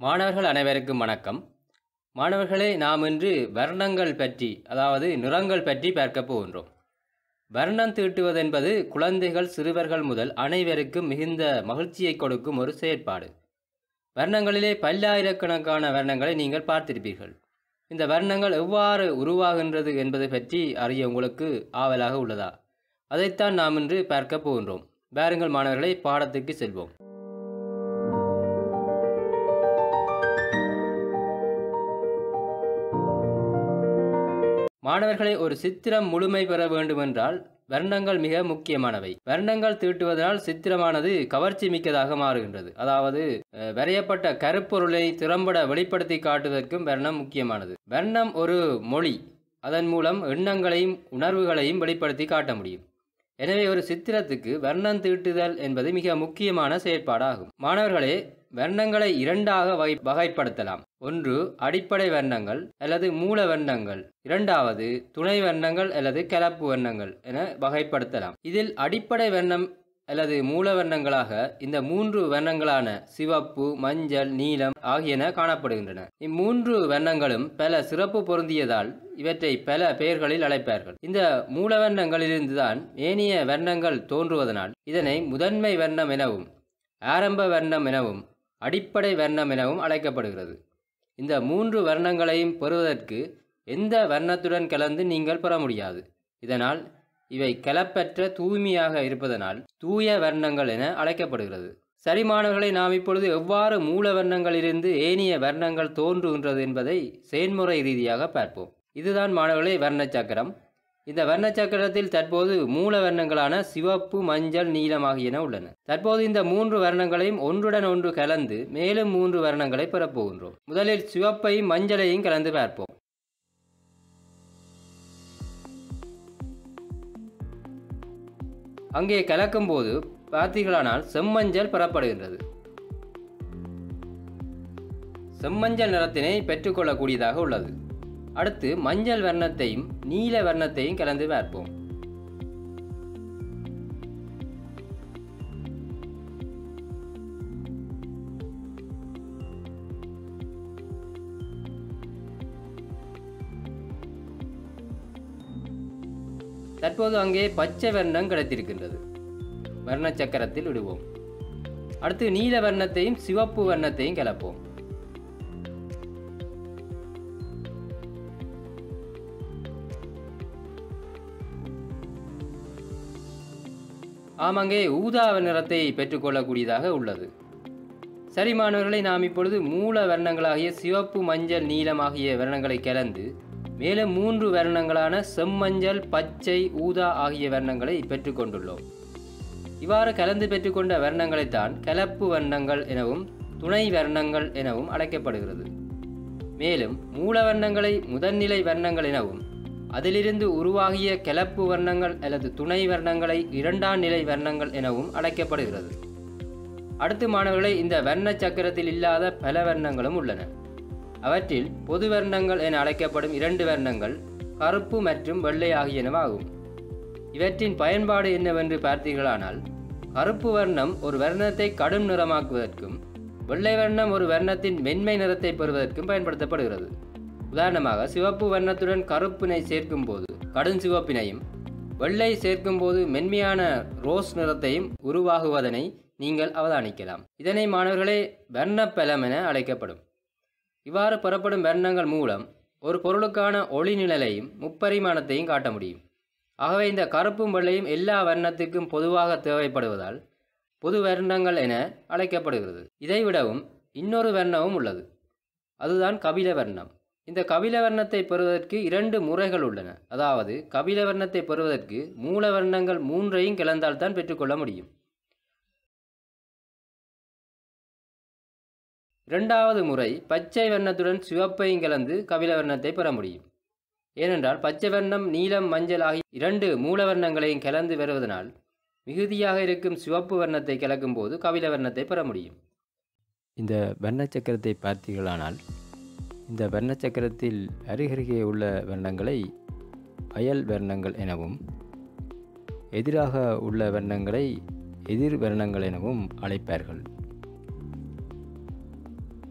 மாணவர்கள் அனைவருக்கும் வணக்கம் மாணவர்களே நாம் இன்று வர்ணங்கள் பற்றி அதாவது நிறங்கள் பற்றி பார்க்க போகின்றோம் வர்ணம் தீட்டுவது என்பது குழந்தைகள் சிறுவர்கள் முதல் அனைவருக்கும் மிகுந்த மகிழ்ச்சியை கொடுக்கும் ஒரு செயற்பாடு வர்ணங்களிலே பல்லாயிரக்கணக்கான வர்ணங்களை நீங்கள் பார்த்திருப்பீர்கள் இந்த வர்ணங்கள் எவ்வாறு உருவாகின்றது என்பது பற்றி அறிய உங்களுக்கு ஆவலாக உள்ளதா அதைத்தான் நாம் இன்று பார்க்க போகின்றோம் பாருங்கள் மாணவர்களை பாடத்துக்கு செல்வோம் மாணவர்களை ஒரு சித்திரம் முழுமை பெற வேண்டுமென்றால் வர்ணங்கள் மிக முக்கியமானவை வர்ணங்கள் தீட்டுவதனால் சித்திரமானது கவர்ச்சி மிக்கதாக மாறுகின்றது அதாவது அஹ், வரையப்பட்ட கருப்பொருளை திறம்பட வெளிப்படுத்தி காட்டுவதற்கும் வர்ணம் முக்கியமானது வர்ணம் ஒரு மொழி அதன் மூலம் எண்ணங்களையும் உணர்வுகளையும் வெளிப்படுத்தி காட்ட முடியும் எனவே ஒரு சித்திரத்துக்கு வர்ணம் தீட்டுதல் என்பது மிக முக்கியமான செயற்பாடாகும் மாணவர்களே வர்ணங்களை இரண்டாக வகை வகைப்படுத்தலாம் ஒன்று அடிப்படை வர்ணங்கள் அல்லது மூல வர்ணங்கள் இரண்டாவது துணை வர்ணங்கள் அல்லது கலப்பு வர்ணங்கள் என வகைப்படுத்தலாம் இதில் அடிப்படை வர்ணம் அல்லது மூல வர்ணங்களாக இந்த மூன்று வர்ணங்களான சிவப்பு மஞ்சள் நீலம் ஆகியன காணப்படுகின்றன இம்மூன்று வர்ணங்களும் பல சிறப்பு பொருந்தியதால் இவற்றை பல பெயர்களில் அழைப்பார்கள் இந்த மூல வர்ணங்களிலிருந்துதான் ஏனைய வர்ணங்கள் தோன்றுவதனால் இதனை முதன்மை வர்ணம் எனவும் ஆரம்ப வர்ணம் எனவும் அடிப்படை வர்ணம் எனவும் அழைக்கப்படுகிறது இந்த மூன்று வர்ணங்களையும் பெறுவதற்கு எந்த வர்ணத்துடன் கலந்து நீங்கள் பெற முடியாது இதனால் இவை கலப்பற்ற தூய்மையாக இருப்பதனால் தூய வர்ணங்கள் என அழைக்கப்படுகிறது சரி மாணவர்களை நாம் இப்பொழுது எவ்வாறு மூல வர்ணங்களிலிருந்து ஏனைய வர்ணங்கள் தோன்றுகின்றது என்பதை செயல்முறை ரீதியாக பார்ப்போம் இதுதான் மாணவர்களே வர்ண சக்கரம் இந்த வர்ண சக்கரத்தில் தற்போது மூல வர்ணங்களான சிவப்பு மஞ்சள் நீலம் ஆகியன உள்ளன தற்போது இந்த மூன்று வர்ணங்களையும் ஒன்றுடன் ஒன்று கலந்து மேலும் மூன்று வர்ணங்களை பெறப்போகின்றோம் முதலில் சிவப்பையும் மஞ்சளையும் கலந்து பார்ப்போம் அங்கே கலக்கும் போது பார்த்தீர்களானால் செம்மஞ்சள் பெறப்படுகின்றது செம்மஞ்சள் நிறத்தினை பெற்றுக்கொள்ளக்கூடியதாக உள்ளது அடுத்து மஞ்சள் வர்ணத்தையும் நீல வர்ணத்தையும் கலந்து பார்ப்போம் தற்போது அங்கே பச்சை வர்ணம் கிடைத்திருக்கின்றது வர்ண சக்கரத்தில் விடுவோம் அடுத்து நீல வர்ணத்தையும் சிவப்பு வர்ணத்தையும் கலப்போம் ஆமாங்கே ஊதா நிறத்தை பெற்றுக்கொள்ளக்கூடியதாக உள்ளது சரி மாணவர்களை நாம் இப்பொழுது மூல வர்ணங்களாகிய சிவப்பு மஞ்சள் நீலம் ஆகிய வர்ணங்களை கலந்து மேலும் மூன்று வர்ணங்களான செம்மஞ்சள் பச்சை ஊதா ஆகிய வர்ணங்களை பெற்றுக்கொண்டுள்ளோம் இவ்வாறு கலந்து பெற்றுக்கொண்ட வர்ணங்களைத்தான் கலப்பு வர்ணங்கள் எனவும் துணை வர்ணங்கள் எனவும் அழைக்கப்படுகிறது மேலும் மூல வர்ணங்களை முதன்நிலை வர்ணங்கள் எனவும் அதிலிருந்து உருவாகிய கலப்பு வர்ணங்கள் அல்லது துணை வர்ணங்களை இரண்டாம் நிலை வர்ணங்கள் எனவும் அழைக்கப்படுகிறது அடுத்து மாணவர்களை இந்த வர்ண சக்கரத்தில் இல்லாத பல வர்ணங்களும் உள்ளன அவற்றில் பொது வர்ணங்கள் என அழைக்கப்படும் இரண்டு வர்ணங்கள் கருப்பு மற்றும் வெள்ளை ஆகியனவாகும் இவற்றின் பயன்பாடு என்னவென்று பார்த்தீர்களானால் கருப்பு வர்ணம் ஒரு வர்ணத்தை கடும் நிறமாக்குவதற்கும் வெள்ளை வர்ணம் ஒரு வர்ணத்தின் மென்மை நிறத்தை பெறுவதற்கும் பயன்படுத்தப்படுகிறது உதாரணமாக சிவப்பு வர்ணத்துடன் கருப்பினை சேர்க்கும் போது கடும் சிவப்பினையும் வெள்ளை சேர்க்கும் போது மென்மையான ரோஸ் நிறத்தையும் உருவாகுவதனை நீங்கள் அவதானிக்கலாம் இதனை மாணவர்களே வர்ணப்பலம் என அழைக்கப்படும் இவ்வாறு பெறப்படும் வர்ணங்கள் மூலம் ஒரு பொருளுக்கான ஒளி நிழலையும் முப்பரிமாணத்தையும் காட்ட முடியும் ஆகவே இந்த கருப்பும் வெள்ளையும் எல்லா வர்ணத்துக்கும் பொதுவாக தேவைப்படுவதால் பொது வர்ணங்கள் என அழைக்கப்படுகிறது இதைவிடவும் இன்னொரு வர்ணமும் உள்ளது அதுதான் கபில வர்ணம் இந்த கபில வர்ணத்தை பெறுவதற்கு இரண்டு முறைகள் உள்ளன அதாவது கபில வர்ணத்தை பெறுவதற்கு மூல வர்ணங்கள் மூன்றையும் கலந்தால்தான் பெற்றுக்கொள்ள முடியும் இரண்டாவது முறை பச்சை வர்ணத்துடன் சிவப்பையும் கலந்து கபில வர்ணத்தை பெற முடியும் ஏனென்றால் பச்சை வர்ணம் நீலம் மஞ்சள் ஆகிய இரண்டு மூல வர்ணங்களையும் கலந்து வருவதனால் மிகுதியாக இருக்கும் சிவப்பு வர்ணத்தை கலக்கும் போது கபில வர்ணத்தை பெற முடியும் இந்த வர்ண சக்கரத்தை பார்த்தீர்களானால் இந்த வர்ண சக்கரத்தில் அருகருகே உள்ள வர்ணங்களை அயல் வர்ணங்கள் எனவும் எதிராக உள்ள வர்ணங்களை எதிர் வர்ணங்கள் எனவும் அழைப்பார்கள்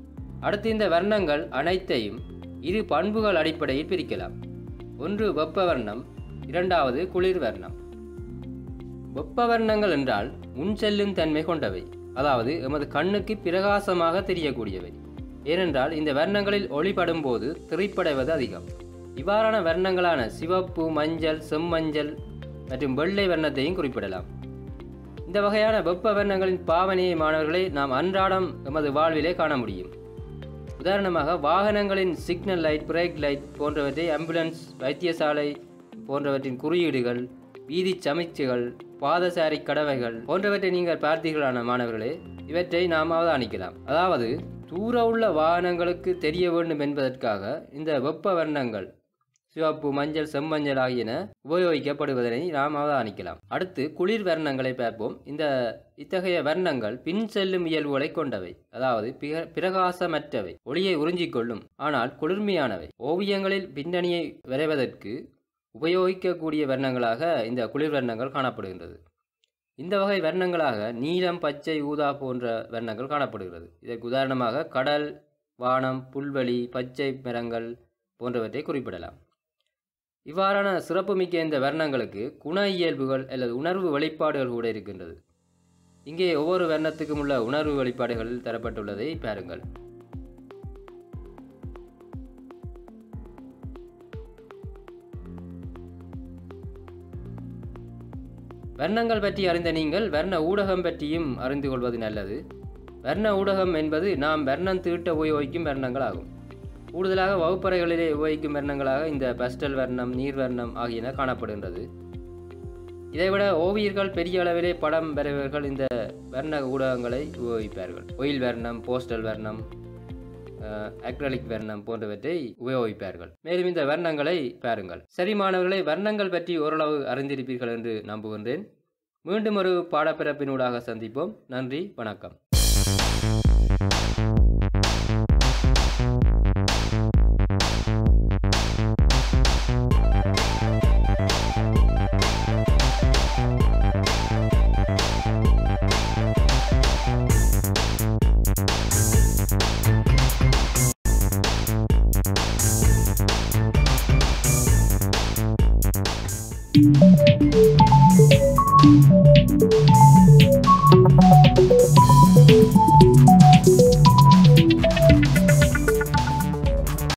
அடுத்து இந்த வர்ணங்கள் அனைத்தையும் இரு பண்புகள் அடிப்படையில் பிரிக்கலாம் ஒன்று வெப்ப வர்ணம் இரண்டாவது குளிர் வர்ணம் வெப்ப வர்ணங்கள் என்றால் முன் செல்லும் தன்மை கொண்டவை அதாவது எமது கண்ணுக்கு பிரகாசமாக தெரியக்கூடியவை ஏனென்றால் இந்த வர்ணங்களில் ஒளிபடும் போது திரைப்படைவது அதிகம் இவ்வாறான வர்ணங்களான சிவப்பு மஞ்சள் செம்மஞ்சள் மற்றும் வெள்ளை வர்ணத்தையும் குறிப்பிடலாம் இந்த வகையான வெப்ப வர்ணங்களின் பாவனையை மாணவர்களை நாம் அன்றாடம் எமது வாழ்விலே காண முடியும் உதாரணமாக வாகனங்களின் சிக்னல் லைட் பிரேக் லைட் போன்றவற்றை ஆம்புலன்ஸ் வைத்தியசாலை போன்றவற்றின் குறியீடுகள் வீதி சமைச்சுகள் பாதசாரி கடவைகள் போன்றவற்றை நீங்கள் பார்த்தீர்களான மாணவர்களே இவற்றை நாம் அவதானிக்கலாம் அதாவது தூர உள்ள வாகனங்களுக்கு தெரிய வேண்டும் என்பதற்காக இந்த வெப்ப வர்ணங்கள் சிவப்பு மஞ்சள் செம்மஞ்சள் ஆகியன உபயோகிக்கப்படுவதனை நாம் அவதானிக்கலாம் அடுத்து குளிர் வர்ணங்களை பார்ப்போம் இந்த இத்தகைய வர்ணங்கள் பின் செல்லும் இயல்புகளை கொண்டவை அதாவது பிக- பிரகாசமற்றவை ஒளியை உறிஞ்சிக்கொள்ளும் ஆனால் குளிர்மையானவை ஓவியங்களில் பின்னணியை வரைவதற்கு உபயோகிக்கக்கூடிய வர்ணங்களாக இந்த குளிர் வர்ணங்கள் காணப்படுகின்றது இந்த வகை வர்ணங்களாக நீலம் பச்சை ஊதா போன்ற வர்ணங்கள் காணப்படுகிறது இதற்கு உதாரணமாக கடல் வானம் புல்வெளி பச்சை மரங்கள் போன்றவற்றை குறிப்பிடலாம் இவ்வாறான சிறப்புமிக்க இந்த வர்ணங்களுக்கு குண இயல்புகள் அல்லது உணர்வு வெளிப்பாடுகள் கூட இருக்கின்றது இங்கே ஒவ்வொரு வர்ணத்துக்கும் உள்ள உணர்வு வெளிப்பாடுகள் தரப்பட்டுள்ளதை பாருங்கள் வர்ணங்கள் பற்றி அறிந்த நீங்கள் வர்ண ஊடகம் பற்றியும் அறிந்து கொள்வது நல்லது வர்ண ஊடகம் என்பது நாம் வர்ணம் தீட்ட உபயோகிக்கும் வர்ணங்கள் ஆகும் கூடுதலாக வகுப்பறைகளிலே உபயோகிக்கும் வர்ணங்களாக இந்த பஸ்டல் வர்ணம் நீர் வர்ணம் ஆகியன காணப்படுகின்றது இதைவிட ஓவியர்கள் பெரிய அளவிலே படம் வரைவர்கள் இந்த வர்ண ஊடகங்களை உபயோகிப்பார்கள் ஒயில் வர்ணம் போஸ்டல் வர்ணம் அக்ரலிக் வர்ணம் போன்றவற்றை உபயோகிப்பார்கள் மேலும் இந்த வர்ணங்களை பாருங்கள் சரி மாணவர்களை வர்ணங்கள் பற்றி ஓரளவு அறிந்திருப்பீர்கள் என்று நம்புகின்றேன் மீண்டும் ஒரு பாடப்பிறப்பினூடாக சந்திப்போம் நன்றி வணக்கம் Thank you.